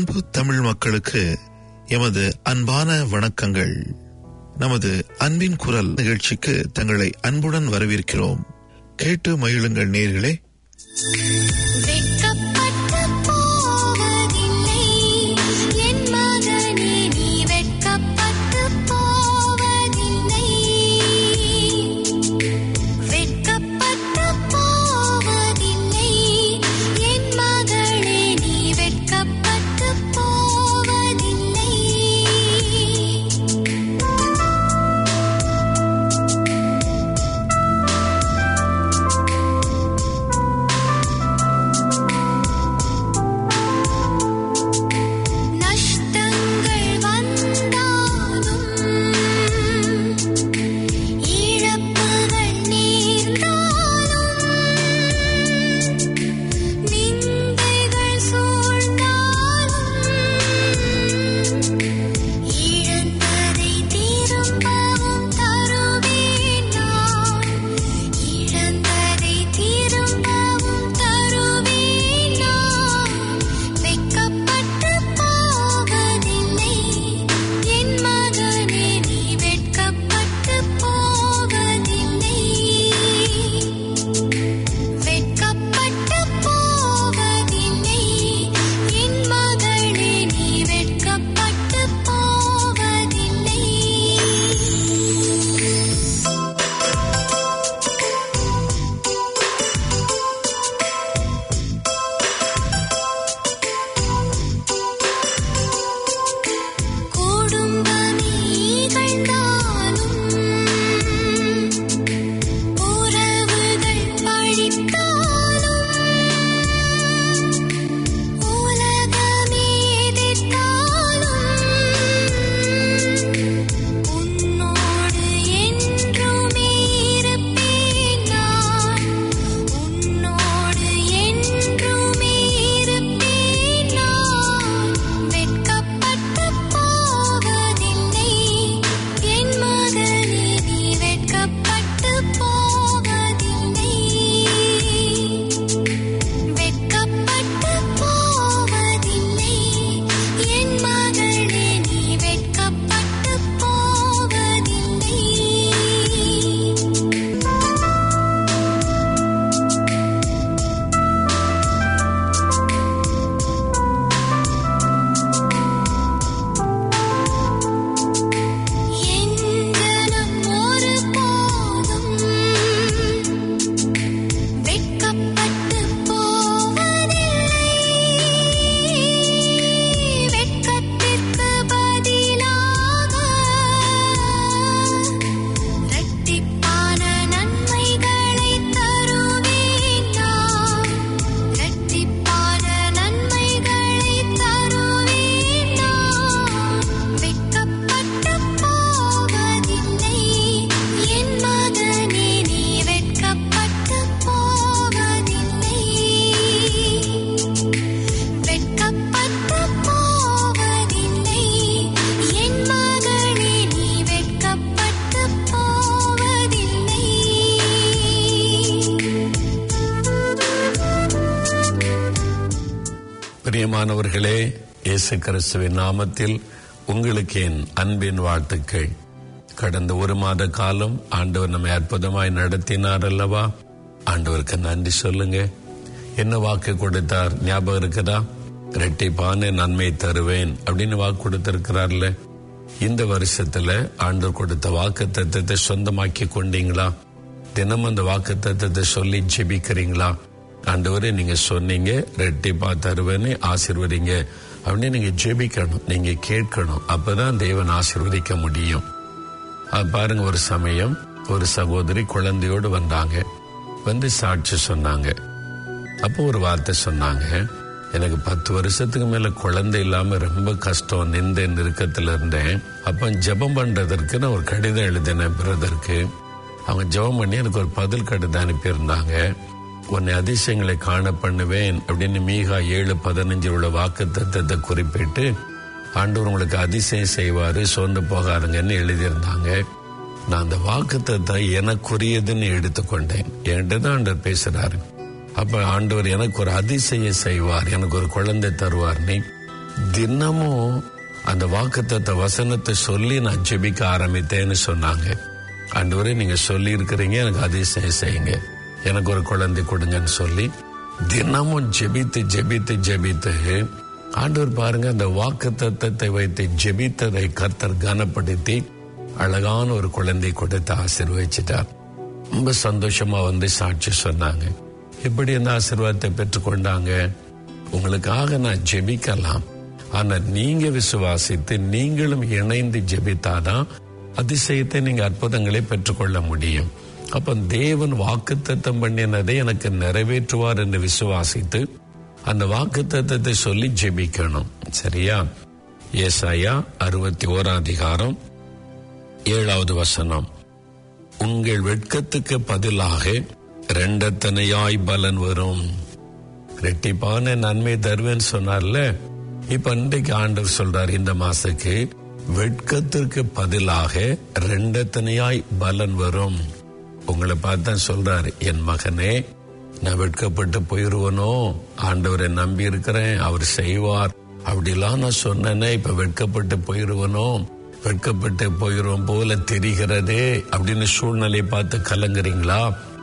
அன்பு தமிழ் மக்களுக்கு எமது அன்பான வணக்கங்கள் நமது அன்பின் குரல் நிகழ்ச்சிக்கு தங்களை அன்புடன் வரவேற்கிறோம் கேட்டு மகிழுங்கள் நேர்களே வெட்கப்பட்டு போவதில்லை என் மகனே நீ வெட்கப்பட்டு போவதில்லை வெட்கப்பட்டு போவதில்லை என் மகளே நீ வெட்கப்பட்டு போவதில்லை நஷ்டங்கள் வந்தாலும் இழப்புகள் நேர்ந்தாலும் நிந்தைகள் சூழ்ந்தாலும் இழந்ததை திரும்பவும் தருவேன் நான் இழந்ததை திரும்பவும் தருவேன் நான் வெட்கப்பட்டு போவதில்லை என் மகனே நீ வெட்கப்பட்டு போவதில்லை வெட்கப்பட்டு போவதில்லை என் மகளே நீ வெட்கப்பட்டு போவதில்லை குடும்பமே இகழ்ந்தாலும் உறவுகள் பழித்தாலும் உலகமே எதிர்த்தாலும் உன்னோடு என்றுமே இருப்பேன் நான் உன்னோடு என்றுமே இருப்பேன் நான் வெட்கப்பட்டு போவதில்லை என் மகனே நீ வெட்கப்பட்டு போவதில்லை வெட்கப்பட்டு போவதில்லை என் மகளே நீ வெட்கப்பட்டு போவதில்லை எங்கனம் ஒருபோதும் வெட்கப்பட்டு போவதில்லை வெட்கத்திற்கு பதிலாக இரட்டிப்பான நன்மைகளை தருவேன் நான் இரட்டிப்பான நன்மைகளை தருவேன் நான் வெட்கப்பட்டு போவதில்லை என் மகனே நீ வெட்கப்பட்டு போவதில்லை வெட்கப்பட்டு போவதில்லை என் மகளே நீ வெட்கப்பட்டு போவதில்லை பிரியமானவர்களே இயேசு கிறிஸ்துவின் நாமத்தில் உங்களுக்கு என் அன்பின் வாழ்த்துக்கள் கடந்த ஒரு மாத காலம் ஆண்டவர் நம்மை அற்புதமாய் நடத்தினார் அல்லவா ஆண்டவருக்கு நன்றி சொல்லுங்க என்ன வாக்கு கொடுத்தார் ஞாபகம் இருக்குதா இரட்டிப்பான நன்மை தருவேன் அப்படின்னு வாக்கு கொடுத்திருக்கிறார்ல இந்த வருஷத்துல ஆண்டவர் கொடுத்த வாக்கு தத்துவத்தை சொந்தமாக்கி கொண்டீங்களா தினமும் அந்த வாக்கு தத்துவத்தை சொல்லி ஜெபிக்கிறீங்களா ஆண்டவரே நீங்க சொன்னீங்க ரெட்டிப்பா தருவேன்னு ஆசிர்வதிங்க அப்படின்னு நீங்க ஜெபிக்கணும் நீங்க கேட்கணும் அப்பதான் தேவன் ஆசிர்வதிக்க முடியும் அது பாருங்க ஒரு சமயம் ஒரு சகோதரி குழந்தையோடு வந்தாங்க வந்து சாட்சி சொன்னாங்க அப்போ ஒரு வார்த்தை சொன்னாங்க எனக்கு பத்து வருஷத்துக்கு மேல குழந்தை இல்லாம ரொம்ப கஷ்டம் நிந்த நெருக்கத்துல இருந்தேன் அப்ப ஜெபம் பண்றதற்கு நான் ஒரு கடிதம் எழுதினேன் பிரதருக்கு அவங்க ஜெபம் பண்ணி எனக்கு ஒரு பதில் கடிதம் அனுப்பியிருந்தாங்க உன்னை அதிசயங்களை காண பண்ணுவேன் அப்படின்னு மீகா ஏழு பதினஞ்சு உள்ள வாக்கு தத்துவத்தை குறிப்பிட்டு ஆண்டவர் உங்களுக்கு அதிசயம் செய்வாரு சோர்ந்து போகாருங்கன்னு எழுதியிருந்தாங்க நான் அந்த வாக்குத்தத்தை எனக்குரியதுன்னு எடுத்துக்கொண்டேன் என்கிட்ட தான் ஆண்டவர் பேசுறாரு அப்ப ஆண்டவர் எனக்கு ஒரு அதிசயம் செய்வார் எனக்கு ஒரு குழந்தை தருவார் நீ தினமும் அந்த வாக்குத்தத்த வசனத்தை சொல்லி நான் ஜெபிக்க ஆரம்பித்தேன்னு சொன்னாங்க ஆண்டவரே நீங்க சொல்லி இருக்கிறீங்க எனக்கு அதிசயம் செய்யுங்க எனக்கு ஒரு குழந்தை கொடுங்கன்னு சொல்லி தினமும் ஜெபித்து ஜெபித்து ஜெபித்து ஆண்டவர் பாருங்க அந்த வாக்கு தத்தத்தை வைத்து ஜெபித்ததை கர்த்தர் கனப்படுத்தி அழகான ஒரு குழந்தை கொடுத்து ஆசீர்வதிச்சிட்டார் ரொம்ப சந்தோஷமா வந்து சாட்சி சொன்னாங்க இப்படி இந்த ஆசீர்வாதத்தை பெற்றுக்கொண்டாங்க உங்களுக்காக நான் ஜெபிக்கலாம் ஆனா நீங்க விசுவாசித்து நீங்களும் இணைந்து ஜெபித்தாதான் அதிசயத்தை நீங்க அற்புதங்களை பெற்றுக்கொள்ள முடியும் அப்ப தேவன் வாக்குத்தத்தம் பண்ணினதை எனக்கு நிறைவேற்றுவார் என்று விசுவாசித்து அந்த வாக்குத்தத்தத்தை சொல்லி ஜெபிக்கணும் சரியா ஏசாயா அறுபத்தி ஓராம் அதிகாரம் ஏழாவது வசனம் உங்கள் வெட்கத்துக்கு பதிலாக ரெண்டத்தனையாய் பலன் வரும் ரெட்டிப்பான நன்மை தருவேன்னு சொன்னார்ல இப்ப இன்றைக்கு ஆண்டவர் சொல்றார் இந்த மாசத்துக்கு வெட்கத்திற்கு பதிலாக ரெண்டத்தனையாய் பலன் வரும் உங்களை பார்த்தா சொல்றாரு என் மகனே நான் வெட்கப்பட்டு போயிருவனோ ஆண்டவரை நம்பி இருக்கிறேன் அவர் செய்வார் அப்படிலாம் நான் சொன்னேனே இப்ப வெட்கப்பட்டு போயிருவனோ வெட்கப்பட்டு போயிரும் போல தெரிகிறதே அப்படின்னு சூழ்நிலை பார்த்து கலங்குறீங்களா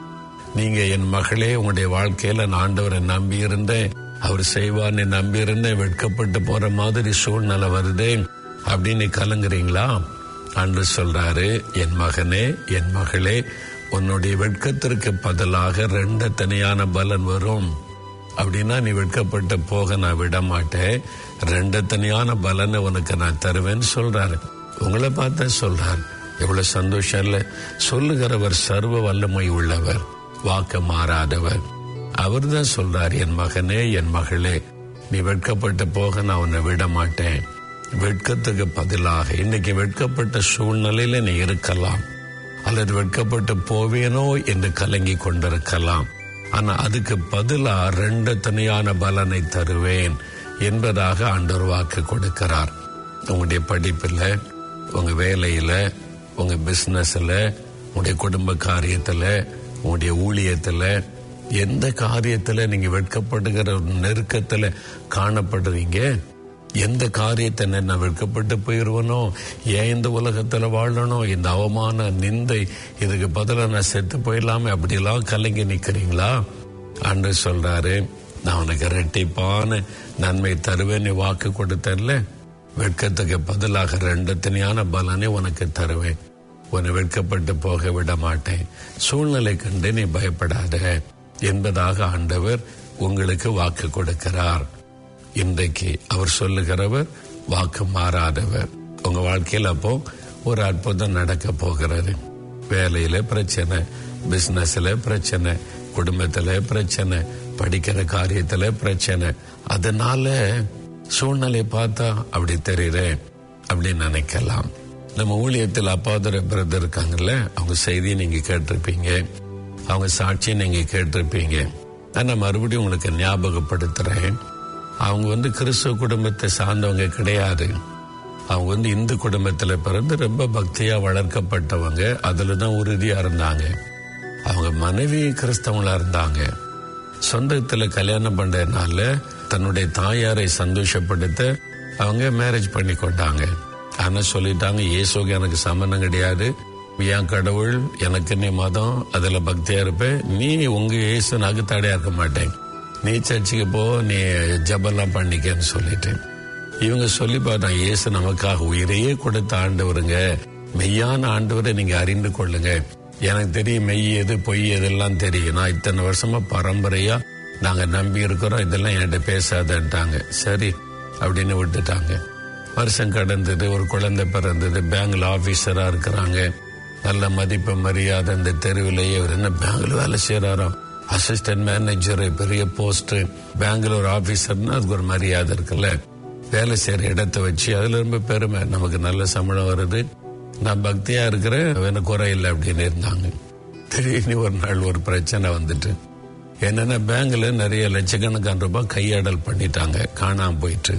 நீங்க என் மகளே உங்களுடைய வாழ்க்கையில நான் ஆண்டவரை நம்பி இருந்தேன் அவர் செய்வார்னு நம்பி இருந்தேன் வெட்கப்பட்டு போற மாதிரி சூழ்நிலை வருதே அப்படின்னு கலங்குறீங்களா அன்று சொல்றாரு என் மகனே என் மகளே உன்னுடைய வெட்கத்திற்கு பதிலாக ரெண்டு தனியான பலன் வரும் அப்படின்னா நீ வெட்கப்பட்டு போக நான் விட மாட்டேன் ரெண்டு தனியான பலனை உனக்கு நான் தருவேன்னு சொல்றாரு உங்களை பார்த்தா சொல்றார் எவ்வளவு சந்தோஷம் இல்ல சொல்லுகிறவர் சர்வ வல்லமை உள்ளவர் வாக்க மாறாதவர் அவர் தான் சொல்றார் என் மகனே என் மகளே நீ வெட்கப்பட்டு போக நான் உன்னை விட மாட்டேன் வெட்கத்துக்கு பதிலாக இன்னைக்கு வெட்கப்பட்ட சூழ்நிலையில நீ இருக்கலாம் அல்லது வெட்கப்பட்டு போவேனோ என்று கலங்கி கொண்டிருக்கலாம் ஆனா அதுக்கு பதிலா ரெண்டு தனியான பலனை தருவேன் என்பதாக ஆண்டவர் வாக்கு கொடுக்கிறார் உங்களுடைய படிப்புல உங்க வேலையில உங்க பிசினஸ்ல உங்களுடைய குடும்ப காரியத்துல உங்களுடைய ஊழியத்துல எந்த காரியத்துல நீங்க வெட்கப்படுகிற ஒரு நெருக்கத்துல காணப்படுறீங்க எந்த காரியத்தை நான் வெட்கப்பட்டு போயிருவனோ ஏன் இந்த உலகத்துல வாழணும் இந்த அவமான நிந்தை இதுக்கு பதிலா நான் செத்து போயிடலாமே அப்படிலாம் கலங்கி நிக்கிறீங்களா அன்று சொல்றாரு நான் உனக்கு ரெட்டிப்பான நன்மை தருவேன்னு வாக்கு கொடுத்தேன்ல வெட்கத்துக்கு பதிலாக ரெண்டு தனியான பலனை உனக்கு தருவேன் உன்னை வெட்கப்பட்டு போக விட மாட்டேன் சூழ்நிலை கண்டு நீ பயப்படாத என்பதாக ஆண்டவர் உங்களுக்கு வாக்கு கொடுக்கிறார் இன்றைக்கு அவர் சொல்லுகிறவர் வாக்கு மாறாதவர் உங்க வாழ்க்கையில் அப்போ ஒரு அற்புதம் நடக்க போகிறது வேலையில பிரச்சனை பிசினஸ்ல பிரச்சனை குடும்பத்துல பிரச்சனை படிக்கிற காரியத்துல பிரச்சனை அதனால சூழ்நிலை பார்த்தா அப்படி தெரியுறேன் அப்படின்னு நினைக்கலாம் நம்ம ஊழியத்தில் அப்பாதுரை பிரதர் இருக்காங்கல்ல அவங்க செய்தியை நீங்க கேட்டிருப்பீங்க அவங்க சாட்சியை நீங்க கேட்டிருப்பீங்க ஆனா மறுபடியும் உங்களுக்கு ஞாபகப்படுத்துறேன் அவங்க வந்து கிறிஸ்துவ குடும்பத்தை சார்ந்தவங்க கிடையாது அவங்க வந்து இந்து குடும்பத்துல பிறந்து ரொம்ப பக்தியா வளர்க்கப்பட்டவங்க அதுல தான் உறுதியா இருந்தாங்க அவங்க மனைவி கிறிஸ்தவங்களா இருந்தாங்க சொந்தத்துல கல்யாணம் பண்றதுனால தன்னுடைய தாயாரை சந்தோஷப்படுத்த அவங்க மேரேஜ் பண்ணி கொண்டாங்க ஆனா சொல்லிட்டாங்க இயேசுக்கு எனக்கு சம்மந்தம் கிடையாது என் கடவுள் எனக்கு நீ மதம் அதுல பக்தியா இருப்பேன் நீ உங்க இயேசு நகுத்தாடியா இருக்க மாட்டேன் நீ சர்ச்சுக்கு போ நீ ஜபெல்லாம் பண்ணிக்கன்னு சொல்லிட்டு இவங்க சொல்லி பார்த்தாங்க இயேசு நமக்காக உயிரையே கொடுத்த ஆண்டவருங்க மெய்யான ஆண்டவரை நீங்க அறிந்து கொள்ளுங்க எனக்கு தெரியும் மெய் எது பொய் எதெல்லாம் தெரியும் நான் இத்தனை வருஷமா பரம்பரையா நாங்க நம்பி இருக்கிறோம் இதெல்லாம் என்கிட்ட பேசாதன்ட்டாங்க சரி அப்படின்னு விட்டுட்டாங்க வருஷம் கடந்தது ஒரு குழந்தை பிறந்தது பேங்க்ல ஆபீசரா இருக்கிறாங்க நல்ல மதிப்பு மரியாதை இந்த தெருவிலேயே அவர் என்ன பேங்க்ல வேலை செய்யறாரோ அசிஸ்டன்ட் மேனேஜர் பெரிய போஸ்ட் பேங்க்ல ஒரு ஆபீசர்னா அதுக்கு ஒரு மரியாதை இருக்குல்ல வேலை செய்யற இடத்த வச்சு அதுல ரொம்ப பெருமை நமக்கு நல்ல சம்பளம் வருது நான் பக்தியா இருக்கிறேன் எனக்கு குறை இல்லை அப்படின்னு இருந்தாங்க திடீர்னு ஒரு நாள் ஒரு பிரச்சனை வந்துட்டு என்னன்னா பேங்க்ல நிறைய லட்சக்கணக்கான ரூபாய் கையாடல் பண்ணிட்டாங்க காணாம போயிட்டு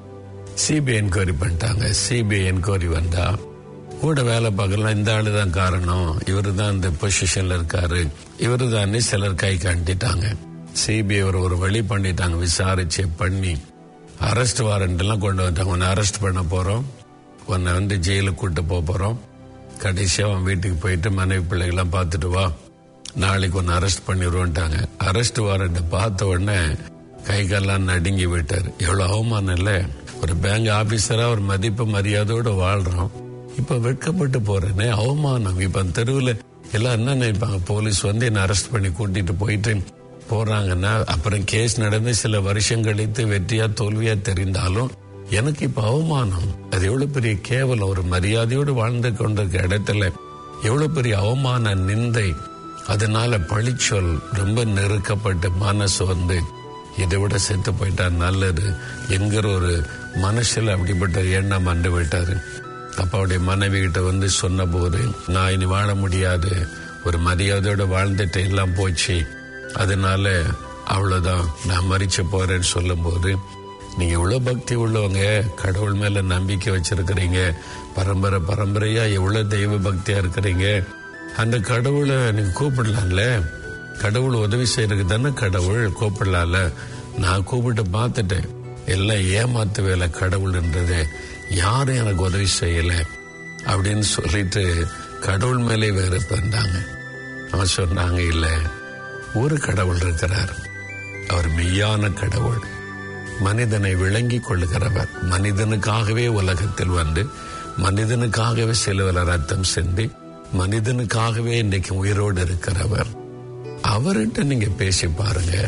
சிபிஐ என்கொயரி பண்ணிட்டாங்க சிபிஐ என்கொயரி வந்தா கூட வேலை பார்க்கலாம் இந்த ஆளு தான் காரணம் இவரு தான் இந்த பொசிஷன்ல இருக்காரு இவரு தான் சிலர் கை காட்டிட்டாங்க சிபிஐ ஒரு ஒரு வழி பண்ணிட்டாங்க விசாரிச்சு பண்ணி அரெஸ்ட் வாரண்ட் எல்லாம் கொண்டு வந்துட்டாங்க உன்னை அரெஸ்ட் பண்ண போறோம் உன்னை வந்து ஜெயிலுக்கு கூட்டு போக போறோம் கடைசியா அவன் வீட்டுக்கு போயிட்டு மனைவி பிள்ளைகள்லாம் பார்த்துட்டு வா நாளைக்கு ஒன்று அரெஸ்ட் பண்ணிடுவோன்ட்டாங்க அரெஸ்ட் வாரண்ட் பார்த்த உடனே கை கால்லாம் நடுங்கி விட்டார் எவ்வளவு அவமானம் இல்லை ஒரு பேங்க் ஆபீசரா ஒரு மதிப்பு மரியாதையோட வாழ்றோம் இப்ப வெட்கப்பட்டு போறேனே அவமானம் இப்ப தெருவில் எல்லாம் என்ன நினைப்பாங்க போலீஸ் வந்து என்ன அரெஸ்ட் பண்ணி கூட்டிட்டு போயிட்டு போறாங்கன்னா அப்புறம் கேஸ் நடந்து சில வருஷம் கழித்து வெற்றியா தோல்வியா தெரிந்தாலும் எனக்கு இப்ப அவமானம் அது எவ்வளவு பெரிய கேவலம் ஒரு மரியாதையோடு வாழ்ந்து கொண்டிருக்க இடத்துல எவ்வளவு பெரிய அவமான நிந்தை அதனால பழிச்சொல் ரொம்ப நெருக்கப்பட்டு மனசு வந்து இதை விட செத்து போயிட்டா நல்லது என்கிற ஒரு மனசுல அப்படிப்பட்ட எண்ணம் அண்டு விட்டாரு அப்ப அவருடைய மனைவி கிட்ட வந்து சொன்ன போது நான் இனி வாழ முடியாது ஒரு மரியாதையோட வாழ்ந்துட்டு எல்லாம் போச்சு அதனால அவ்வளவுதான் நான் மறிச்சு போறேன்னு சொல்லும்போது நீங்க இவ்வளவு பக்தி உள்ளவங்க கடவுள் மேல நம்பிக்கை வச்சிருக்கிறீங்க பரம்பரை பரம்பரையா எவ்வளவு தெய்வ பக்தியா இருக்கிறீங்க அந்த கடவுளை நீங்க கூப்பிடலாம்ல கடவுள் உதவி செய்யறதுக்கு தானே கடவுள் கூப்பிடலாம்ல நான் கூப்பிட்டு பார்த்துட்டேன் எல்லாம் ஏமாத்து வேலை கடவுள்ன்றது யாரும் எனக்கு உதவி செய்யல அப்படின்னு சொல்லிட்டு கடவுள் மேலே வெறுப்பிருந்தாங்க அவன் சொன்னாங்க இல்ல ஒரு கடவுள் இருக்கிறார் அவர் மெய்யான கடவுள் மனிதனை விளங்கி கொள்ளுகிறவர் மனிதனுக்காகவே உலகத்தில் வந்து மனிதனுக்காகவே சிலுவல ரத்தம் சிந்தி மனிதனுக்காகவே இன்னைக்கு உயிரோடு இருக்கிறவர் அவர்கிட்ட நீங்க பேசி பாருங்க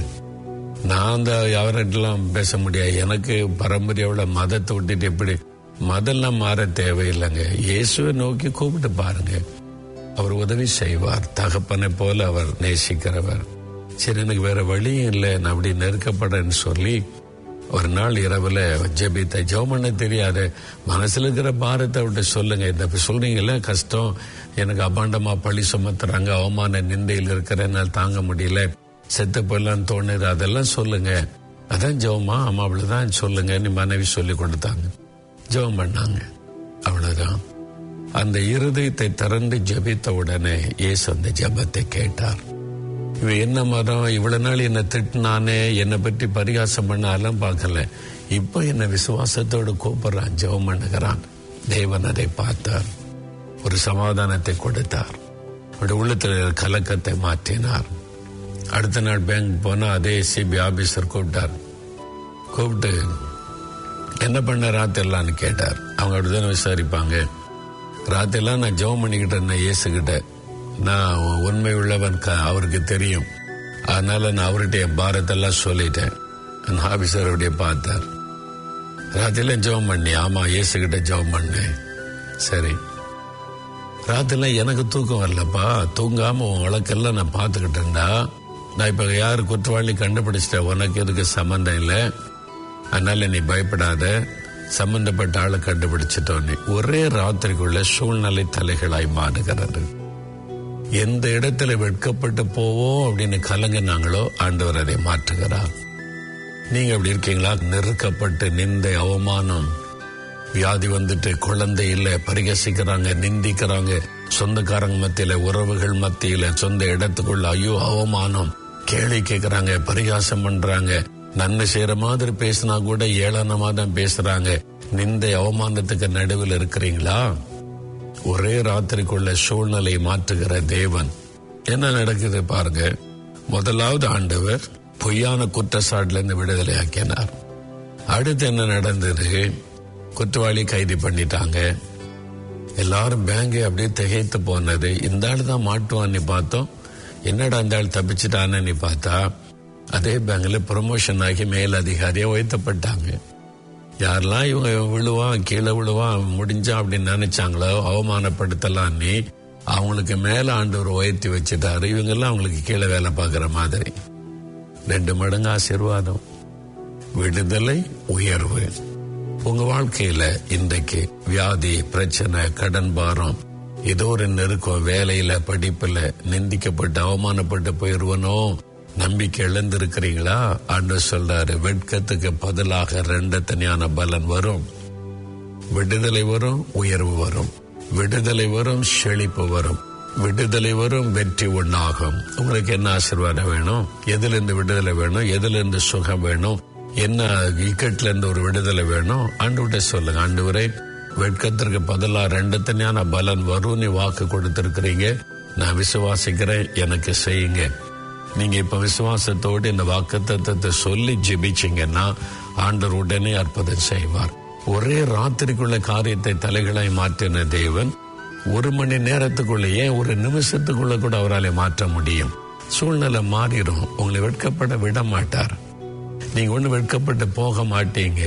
நான் அந்த அவர்கிட்டலாம் பேச முடியாது எனக்கு பரம்பரையோட மதத்தை விட்டுட்டு எப்படி மதம்லாம் மாற தேவையில்லைங்க இயேசுவை நோக்கி கூப்பிட்டு பாருங்க அவர் உதவி செய்வார் தகப்பனை போல அவர் நேசிக்கிறவர் சரி எனக்கு வேற வழியும் இல்லை நான் அப்படி நெருக்கப்படன்னு சொல்லி ஒரு நாள் இரவுல ஜெபித்த ஜெபம் தெரியாது மனசுல இருக்கிற பாரத்தை விட்டு சொல்லுங்க இந்த சொல்றீங்கல்ல கஷ்டம் எனக்கு அபாண்டமா பழி சுமத்துறாங்க அவமான நிந்தையில் இருக்கிற என்னால் தாங்க முடியல செத்து போயிடலான்னு தோணுது அதெல்லாம் சொல்லுங்க அதான் ஜெபமா ஆமா அவ்வளவுதான் சொல்லுங்க நீ மனைவி சொல்லி கொடுத்தாங்க ஜெபம் பண்ணாங்க அவ்வளவுதான் அந்த இருதயத்தை திறந்து ஜெபித்த உடனே இயேசு அந்த ஜெபத்தை கேட்டார் இவ என்ன மதம் இவ்வளவு நாள் என்ன திட்டினானே என்னை பற்றி பரிகாசம் பண்ண அதெல்லாம் பார்க்கல இப்ப என்ன விசுவாசத்தோடு கூப்பிடுறான் ஜெபம் பண்ணுகிறான் தேவன் அதை பார்த்தார் ஒரு சமாதானத்தை கொடுத்தார் அவருடைய உள்ளத்தில் கலக்கத்தை மாற்றினார் அடுத்த நாள் பேங்க் போனா அதே சிபி ஆபீசர் கூப்பிட்டார் கூப்பிட்டு என்ன பண்ண ராத்திரலான்னு கேட்டார் அவங்க அப்படிதானே விசாரிப்பாங்க ராத்திரலாம் நான் ஜெபம் பண்ணிக்கிட்டு இருந்தேன் இயேசுகிட்ட நான் உண்மை உள்ளவன் க- அவருக்கு தெரியும் அதனால நான் அவர்கிட்ட என் பாரத்தெல்லாம் சொல்லிட்டேன் அந்த ஆபீசர் அப்படியே பார்த்தார் ராத்திரில ஜெபம் பண்ணி ஆமா இயேசுகிட்ட ஜெபம் பண்ணேன் சரி ராத்திரில எனக்கு தூக்கம் வரலப்பா தூங்காம உன் வழக்கெல்லாம் நான் பார்த்துக்கிட்டு இருந்தா நான் இப்ப யார் குற்றவாளி கண்டுபிடிச்சிட்டேன் உனக்கு எதுக்கு சம்மந்தம் இல்லை அதனால நீ பயப்படாத சம்பந்தப்பட்ட ஆளை கண்டுபிடிச்சிட்டோன்னு ஒரே ராத்திரிக்குள்ள சூழ்நிலை தலைகளாய் மாறுகிறது எந்த இடத்துல வெட்கப்பட்டு போவோம் அப்படின்னு கலங்கினாங்களோ ஆண்டவர் அதை மாற்றுகிறார் நீங்க அப்படி இருக்கீங்களா நெருக்கப்பட்டு நிந்தை அவமானம் வியாதி வந்துட்டு குழந்தை இல்ல பரிகசிக்கிறாங்க நிந்திக்கிறாங்க சொந்தக்காரங்க மத்தியில உறவுகள் மத்தியில சொந்த இடத்துக்குள்ள ஐயோ அவமானம் கேள்வி கேட்கறாங்க பரிகாசம் பண்றாங்க நன்மை செய்யற மாதிரி பேசினா கூட ஏளனமா தான் பேசுறாங்க நிந்தை அவமானத்துக்கு நடுவில் இருக்கிறீங்களா ஒரே ராத்திரிக்குள்ள சூழ்நிலை மாற்றுகிற தேவன் என்ன நடக்குது பாருங்க முதலாவது ஆண்டவர் பொய்யான குற்றச்சாட்டுல இருந்து விடுதலை ஆக்கினார் அடுத்து என்ன நடந்தது குற்றவாளி கைது பண்ணிட்டாங்க எல்லாரும் பேங்க் அப்படியே திகைத்து போனது இந்த ஆள் தான் மாட்டுவான்னு பார்த்தோம் என்னடா இந்த ஆள் தப்பிச்சிட்டான்னு பார்த்தா அதே பேங்க்ல ப்ரொமோஷன் ஆகி மேல் அதிகாரியா உயர்த்தப்பட்டாங்க யாரெல்லாம் இவங்க விழுவான் கீழே விழுவான் முடிஞ்சா அப்படின்னு நினைச்சாங்களோ அவமானப்படுத்தலான்னு அவங்களுக்கு மேல ஆண்டவர் உயர்த்தி வச்சுட்டாரு இவங்க எல்லாம் அவங்களுக்கு கீழே வேலை பார்க்குற மாதிரி ரெண்டு மடங்கு ஆசீர்வாதம் விடுதலை உயர்வு உங்க வாழ்க்கையில இன்றைக்கு வியாதி பிரச்சனை கடன் பாரம் ஏதோ ஒரு நெருக்கம் வேலையில படிப்புல நிந்திக்கப்பட்டு அவமானப்பட்டு போயிருவனோ நம்பிக்கை இழந்திருக்கிறீங்களா ஆண்டு சொல்றாரு வெட்கத்துக்கு பதிலாக ரெண்டு தனியான பலன் வரும் விடுதலை வரும் உயர்வு வரும் விடுதலை வரும் செழிப்பு வரும் விடுதலை வரும் வெற்றி ஒண்ணாகும் உங்களுக்கு என்ன ஆசீர்வாதம் வேணும் எதுல இருந்து விடுதலை வேணும் எதுல இருந்து சுகம் வேணும் என்ன இக்கட்ல இருந்து ஒரு விடுதலை வேணும் ஆண்டு சொல்லுங்க ஆண்டவரே வெட்கத்திற்கு பதிலா ரெண்டு தனியான பலன் வரும் நீ வாக்கு கொடுத்திருக்கிறீங்க நான் விசுவாசிக்கிறேன் எனக்கு செய்யுங்க நீங்க இப்ப விசுவாசத்தோடு இந்த வாக்குத்தத்தத்தை சொல்லி ஜெபிச்சீங்கன்னா ஆண்டவர் உடனே அற்புதம் செய்வார் ஒரே ராத்திரிக்குள்ள காரியத்தை தலைகளை மாற்றின தேவன் ஒரு மணி நேரத்துக்குள்ள ஏன் ஒரு நிமிஷத்துக்குள்ள கூட அவரால் மாற்ற முடியும் சூழ்நிலை மாறிடும் உங்களை வெட்கப்பட விட மாட்டார் நீங்க ஒண்ணு வெட்கப்பட்டு போக மாட்டீங்க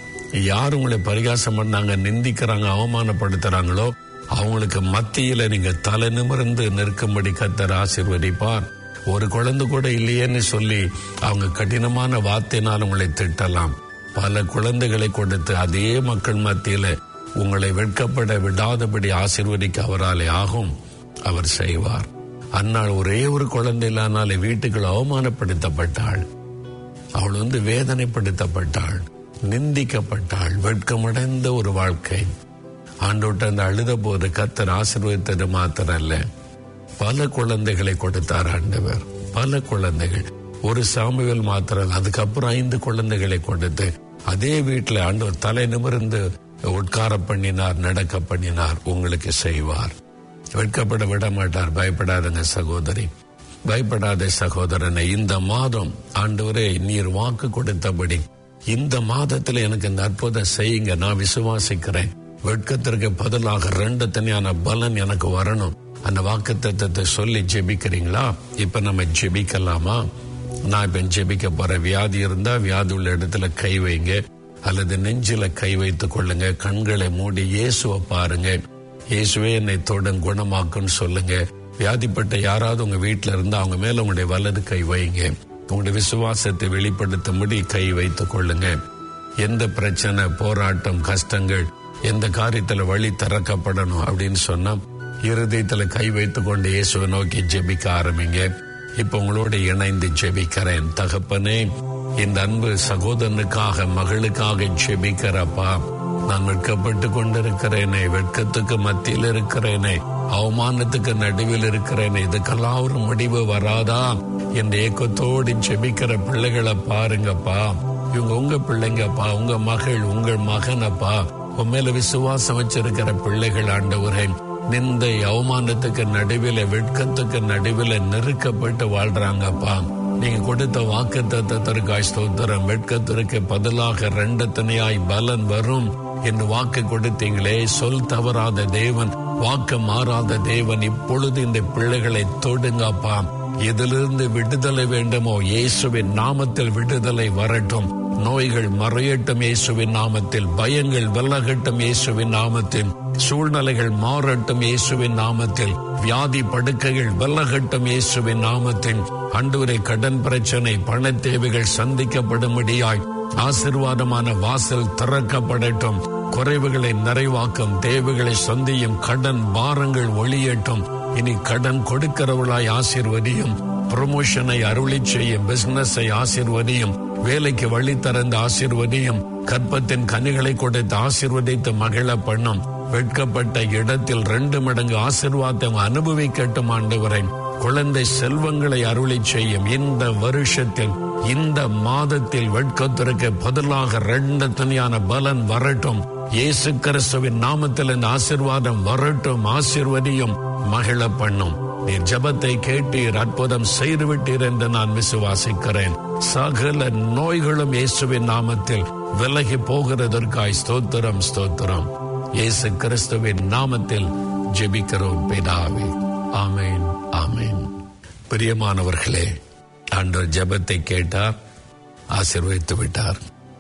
யார் உங்களை பரிகாசம் பண்ணாங்க நிந்திக்கிறாங்க அவமானப்படுத்துறாங்களோ அவங்களுக்கு மத்தியில நீங்க தலை நிமிர்ந்து நிற்கும்படி கத்தர் ஆசீர்வதிப்பார் ஒரு குழந்தை கூட இல்லையேன்னு சொல்லி அவங்க கடினமான வார்த்தையினால் உங்களை திட்டலாம் பல குழந்தைகளை கொடுத்து அதே மக்கள் மத்தியில உங்களை வெட்கப்பட விடாதபடி ஆசீர்வதிக்க அவராலே ஆகும் அவர் செய்வார் அன்னாள் ஒரே ஒரு குழந்தை இல்லானாலே வீட்டுக்குள் அவமானப்படுத்தப்பட்டாள் அவள் வந்து வேதனைப்படுத்தப்பட்டாள் நிந்திக்கப்பட்டாள் வெட்கமடைந்த ஒரு வாழ்க்கை ஆண்டோட்ட அந்த அழுத போது கத்தர் ஆசீர்வதித்தது மாத்திரம் அல்ல பல குழந்தைகளை கொடுத்தார் ஆண்டவர் பல குழந்தைகள் ஒரு சாமுவேல் மாத்திரம் இல்ல. அதுக்கப்புறம் ஐந்து குழந்தைகளை கொடுத்து அதே வீட்டில் ஆண்டவர் தலை நிமிர்ந்து உட்கார பண்ணினார் நடக்க பண்ணினார் உங்களுக்கு செய்வார் வெட்கப்பட விட மாட்டார் பயப்படாதுங்க சகோதரி பயப்படாத சகோதரனை இந்த மாதம் ஆண்டவரே நீர் வாக்கு கொடுத்தபடி இந்த மாதத்துல எனக்கு இந்த அற்புதம் செய்யுங்க நான் விசுவாசிக்கிறேன் வெட்கத்திற்கு பதிலாக ரெண்டு தனியான பலன் எனக்கு வரணும் அந்த வாக்கு தத்தத்தை சொல்லி ஜெபிக்கிறீங்களா இப்ப நம்ம ஜெபிக்கலாமா நான் இப்ப ஜெபிக்க போற வியாதி இருந்தா வியாதி உள்ள இடத்துல கை வைங்க அல்லது நெஞ்சில கை வைத்துக் கொள்ளுங்க கண்களை மூடி இயேசுவை பாருங்க இயேசுவே என்னை தொடும் குணமாக்குன்னு சொல்லுங்க வியாதிப்பட்ட யாராவது உங்க வீட்டுல இருந்தா அவங்க மேல உங்களுடைய வலது கை வைங்க உங்களுடைய விசுவாசத்தை வெளிப்படுத்தும்படி கை வைத்துக் கொள்ளுங்க எந்த பிரச்சனை போராட்டம் கஷ்டங்கள் எந்த காரியத்துல வழி திறக்கப்படணும் அப்படின்னு சொன்னா இருதயத்துல கை வைத்துக் கொண்டு இயேசுவை நோக்கி ஜெபிக்க ஆரம்பிங்க இப்ப உங்களோட இணைந்து ஜெபிக்கிறேன் தகப்பனே இந்த அன்பு சகோதரனுக்காக மகளுக்காக ஜெபிக்கிறப்பா நான் வெட்கப்பட்டு கொண்டிருக்கிறேனே வெட்கத்துக்கு மத்தியில் இருக்கிறேனே அவமானத்துக்கு நடுவில் இருக்கிறேனே இதுக்கெல்லாம் ஒரு முடிவு வராதா என்ற ஏக்கத்தோடு ஜெபிக்கிற பிள்ளைகளை பாருங்கப்பா இவங்க உங்க பிள்ளைங்கப்பா உங்க மகள் உங்கள் மகனப்பா உன் மேல விசுவாசம் வச்சிருக்கிற பிள்ளைகள் ஆண்டவரே நிந்தை அவமானத்துக்கு நடுவில் வெட்கத்துக்கு நடுவில் நெருக்கப்பட்டு வாழ்றாங்கப்பா நீங்க கொடுத்த வாக்கு தத்தத்திற்காய் ஸ்தோத்திரம் வெட்கத்திற்கு பதிலாக ரெண்டு தனியாய் பலன் வரும் என்று வாக்கு கொடுத்தீங்களே சொல் தவறாத தேவன் வாக்கு மாறாத தேவன் இப்பொழுது இந்த பிள்ளைகளை தொடுங்கப்பா இதிலிருந்து விடுதலை வேண்டுமோ இயேசுவின் நாமத்தில் விடுதலை வரட்டும் நோய்கள் மறையட்டும் இயேசுவின் நாமத்தில் பயங்கள் விலகட்டும் இயேசுவின் நாமத்தில் சூழ்நிலைகள் மாறட்டும் இயேசுவின் நாமத்தில் வியாதி படுக்கைகள் விலகட்டும் இயேசுவின் நாமத்தில் அன்றுவரை கடன் பிரச்சனை பண தேவைகள் சந்திக்கப்படும்படியாய் ஆசிர்வாதமான வாசல் திறக்கப்படட்டும் குறைவுகளை நிறைவாக்கும் தேவைகளை சந்தியும் கடன் பாரங்கள் ஒளியட்டும் இனி கடன் கொடுக்கிறவளாய் ஆசிர்வதியும் ப்ரொமோஷனை அருளி செய்யும் பிசினஸை ஆசிர்வதியும் வேலைக்கு வழி திறந்த ஆசிர்வதியும் கற்பத்தின் கனிகளை கொடுத்து ஆசிர்வதித்து மகிழ பண்ணும் வெட்கப்பட்ட இடத்தில் ரெண்டு மடங்கு ஆசிர்வாதம் அனுபவிக்கட்டும் ஆண்டவரை குழந்தை செல்வங்களை அருளி செய்யும் இந்த வருஷத்தில் இந்த மாதத்தில் வெட்கத்திற்கு பதிலாக ரெண்டு தனியான பலன் வரட்டும் இயேசு கிறிஸ்துவின் நாமத்தில் இந்த ஆசிர்வாதம் வரட்டும் ஆசிர்வதியும் மகிழ பண்ணும் நீர் ஜபத்தை கேட்டீர் அற்புதம் செய்துவிட்டீர் என்று நான் விசுவாசிக்கிறேன் சகல நோய்களும் இயேசுவின் நாமத்தில் விலகி போகிறதற்காய் ஸ்தோத்திரம் ஸ்தோத்திரம் இயேசு கிறிஸ்துவின் நாமத்தில் ஜெபிக்கிறோம் பிதாவே ஆமேன் ஆமேன் பிரியமானவர்களே ஆண்டவர் ஜெபத்தை கேட்டார் ஆசீர்வதித்து விட்டார்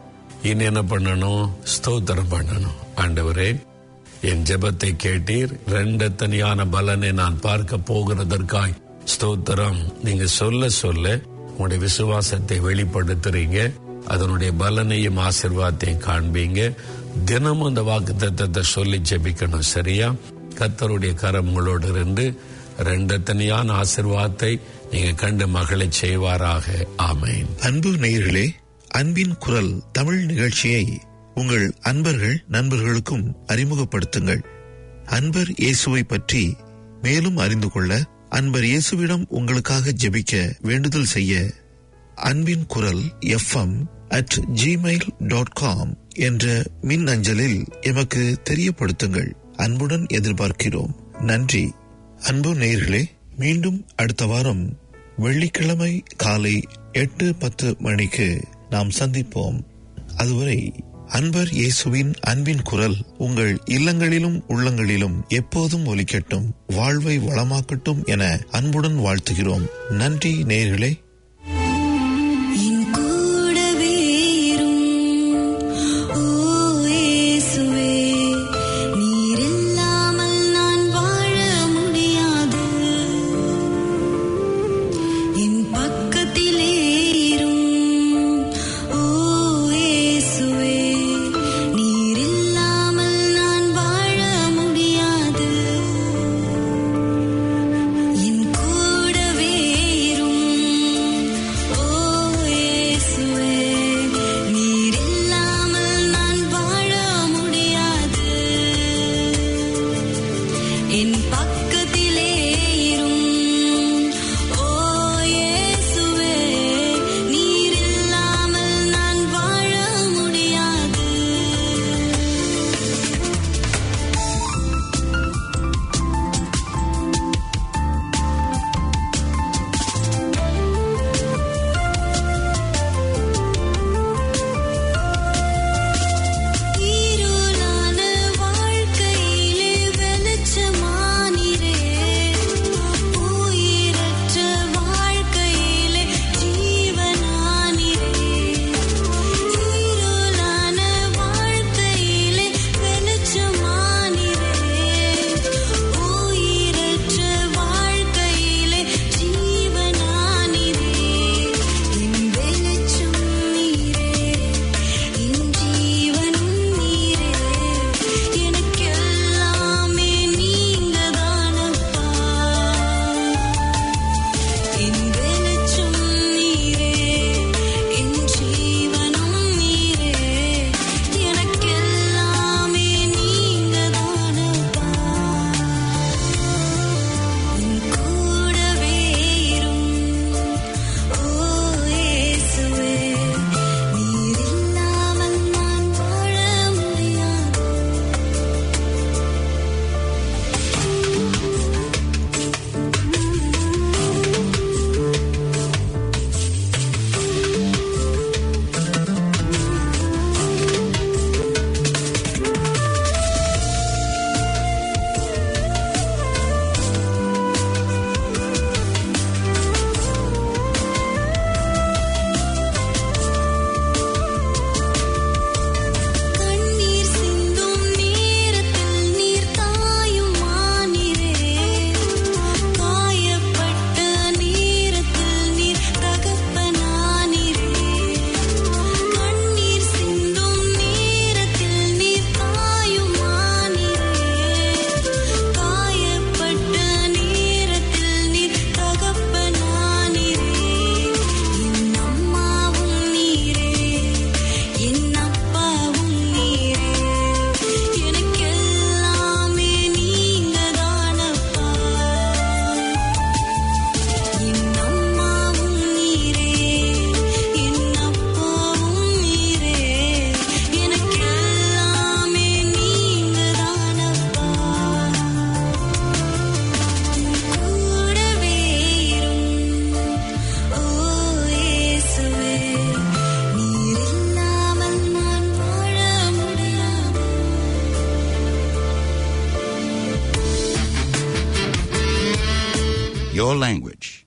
இனி என்ன பண்ணணும் ஸ்தோத்திரம் பண்ணணும் ஆண்டவரே என் ஜெபத்தை கேட்டீர் ரெண்டு தனியான பலனை நான் பார்க்க போகிறதற்காய் ஸ்தோத்திரம் நீங்க சொல்ல சொல்ல உங்களுடைய விசுவாசத்தை வெளிப்படுத்துறீங்க அதனுடைய பலனையும் ஆசிர்வாதத்தையும் காண்பீங்க தினமும் அந்த வாக்கு தத்தத்தை சொல்லி ஜெபிக்கணும் சரியா கத்தருடைய கரம் உங்களோடு இருந்து ரெண்டு தனியான ஆசிர்வாதத்தை நீங்க கண்டு மகளை செய்வாராக ஆமேன் அன்பு நேயர்களே அன்பின் குரல் தமிழ் நிகழ்ச்சியை உங்கள் அன்பர்கள் நண்பர்களுக்கும் அறிமுகப்படுத்துங்கள் அன்பர் இயேசுவை பற்றி மேலும் அறிந்து கொள்ள அன்பர் இயேசுவிடம் உங்களுக்காக ஜெபிக்க வேண்டுதல் செய்ய அன்பின் குரல் FM at Gmail dot com என்ற மின் அஞ்சலில் எமக்கு தெரியப்படுத்துங்கள் அன்புடன் எதிர்பார்க்கிறோம் நன்றி அன்பு நேயர்களே மீண்டும் அடுத்த வாரம் வெள்ளிக்கிழமை காலை எட்டு பத்து மணிக்கு நாம் சந்திப்போம் அதுவரை அன்பர் இயேசுவின் அன்பின் குரல் உங்கள் இல்லங்களிலும் உள்ளங்களிலும் எப்போதும் ஒலிக்கட்டும் வாழ்வை வளமாக்கட்டும் என அன்புடன் வாழ்த்துகிறோம் நன்றி நேயர்களே என் கூடவே இரும் ஓ இயேசுவே நீர் இல்லாமல் நான் வாழ முடியாது என் பக்கத்திலே இரும் ஓ இயேசுவே நீர் இல்லாமல் நான் வாழ முடியாது என் கூடவே இரும் ஓ இயேசுவே நீர் இல்லாமல் நான் வாழ முடியாது என் பக்கத்திலே இரும் ஓ இயேசுவே நீர் இல்லாமல் நான் வாழ முடியாது இருளான வாழ்க்கையிலே வெளிச்சமானிரே உயிரற்ற வாழ்க்கையிலே ஜீவனானிரே இருளான வாழ்க்கையிலே வெளிச்சமானிரே உயிரற்ற வாழ்க்கையிலே ஜீவனானிரே என் வெளிச்சம் நீரே என் ஜீவனும் நீரே எனக்கெல்லாமே நீங்க தானப்பா என் வெளிச்சம் நீரே என் ஜீவனும் நீரே எனக்கெல்லாமே நீங்க தானப்பா என் கூடவே இரும் ஓ இயேசுவே நீர் இல்லாமல் நான் வாழ முடியாது கண்ணீர் சிந்தும் நேரத்தில் நீர் தாயும் மானிரே காயப்பட்ட நேரத்தில் நீர் தகப்பனானிரே கண்ணீர் சிந்தும் நேரத்தில் நீர் தாயும் மானிரே காயப்பட்ட நேரத்தில் நீர் தகப்பனானிரே என் அம்மாவும் நீரே என் அப்பாவும் நீரே எனக்கெல்லாமே நீங்க தானப்பா என் அம்மாவும் நீரே என் அப்பாவும் நீரே எனக்கெல்லாமே நீங்க தானப்பா கூடவே இரும் ஓ இயேசுவே நீர் இல்லாமல் நான் வாழ முடியாது Your language,